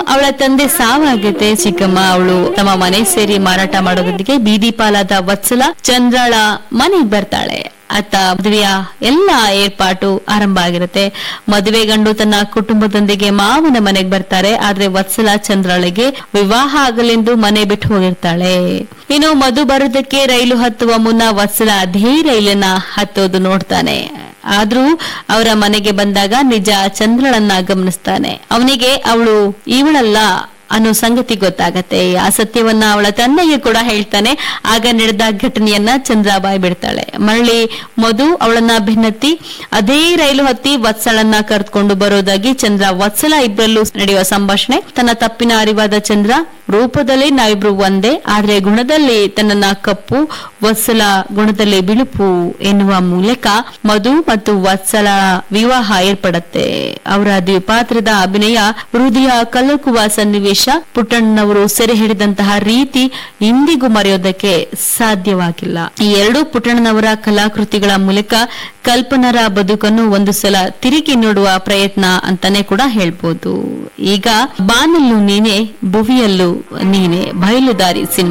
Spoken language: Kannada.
ಅವಳ ತಂದೆ ಸಾವಾಗತ್ತೆ ಚಿಕ್ಕಮ್ಮ ಅವಳು ತಮ್ಮ ಮನೆ ಸೇರಿ ಮಾರಾಟ ಮಾಡೋದಕ್ಕೆ ಬೀದಿ ಪಾಲಾದ ವತ್ಸಲ ಚಂದ್ರಾಳ ಮನೆಗ್ ಬರ್ತಾಳೆ ಅತ್ತ ಮದುವೆಯ ಎಲ್ಲ ಏರ್ಪಾಟು ಆರಂಭ ಆಗಿರುತ್ತೆ ಮದುವೆ ಗಂಡು ತನ್ನ ಕುಟುಂಬದೊಂದಿಗೆ ಮಾವನ ಮನೆಗೆ ಬರ್ತಾರೆ ಆದ್ರೆ ವತ್ಸಲ ಚಂದ್ರಾಳಿಗೆ ವಿವಾಹ ಆಗಲೆಂದು ಮನೆ ಬಿಟ್ಟು ಹೋಗಿರ್ತಾಳೆ ಇನ್ನು ಮಧು ಬರೋದಕ್ಕೆ ರೈಲು ಹತ್ತುವ ಮುನ್ನ ವತ್ಸಲ ಅದೇ ರೈಲನ್ನ ಹತ್ತೋದು ನೋಡ್ತಾನೆ ಆದ್ರೂ ಅವರ ಮನೆಗೆ ಬಂದಾಗ ನಿಜ ಚಂದ್ರಳನ್ನ ಗಮನಿಸ್ತಾನೆ ಅವನಿಗೆ ಅವಳು ಇವಳಲ್ಲ ಅನ್ನೋ ಸಂಗತಿ ಗೊತ್ತಾಗತ್ತೆ ಆ ಸತ್ಯವನ್ನ ಅವಳ ತಂದೆಗೆ ಕೂಡ ಹೇಳ್ತಾನೆ ಆಗ ನಡೆದ ಘಟನೆಯನ್ನ ಚಂದ್ರಾಬಾಯಿ ಬಿಡ್ತಾಳೆ ಮರಳಿ ಮಧು ಅವಳನ್ನ ಬೆನ್ನತ್ತಿ ಅದೇ ರೈಲು ಹತ್ತಿ ವತ್ಸಳನ್ನ ಕರೆದುಕೊಂಡು ಬರೋದಾಗಿ ಚಂದ್ರ ವತ್ಸಲ ಇಬ್ಬರಲ್ಲೂ ನಡೆಯುವ ಸಂಭಾಷಣೆ ತನ್ನ ತಪ್ಪಿನ ಅರಿವಾದ ಚಂದ್ರ ರೂಪದಲ್ಲಿ ನಾವಿಬ್ರು ಒಂದೇ ಆದ್ರೆ ಗುಣದಲ್ಲಿ ತನ್ನನ್ನ ಕಪ್ಪು ವತ್ಸಲ ಗುಣದಲ್ಲಿ ಬಿಳುಪು ಎನ್ನುವ ಮೂಲಕ ಮಧು ಮತ್ತು ವತ್ಸಲ ವಿವಾಹ ಏರ್ಪಡುತ್ತೆ ಅವರ ದ್ವಿಪಾತ್ರದ ಅಭಿನಯ ಹೃದಯ ಕಲಕುವ ಸನ್ನಿವೇಶ ಪುಟ್ಟಣ್ಣನವರು ಸೆರೆ ಹಿಡಿದಂತಹ ರೀತಿ ಇಂದಿಗೂ ಮರೆಯೋದಕ್ಕೆ ಸಾಧ್ಯವಾಗಿಲ್ಲ ಈ ಎರಡೂ ಪುಟ್ಟಣ್ಣನವರ ಕಲಾಕೃತಿಗಳ ಮೂಲಕ ಕಲ್ಪನರ ಬದುಕನ್ನು ಒಂದು ಸಲ ತಿರುಗಿ ನೋಡುವ ಪ್ರಯತ್ನ ಅಂತಾನೆ ಕೂಡ ಹೇಳ್ಬೋದು ಈಗ ಬಾನಲ್ಲೂ ನೀನೆ ಭುವಿಯಲ್ಲೂ ನೀನೆ ಬಯಲುದಾರಿ ಸಿನಿಮಾ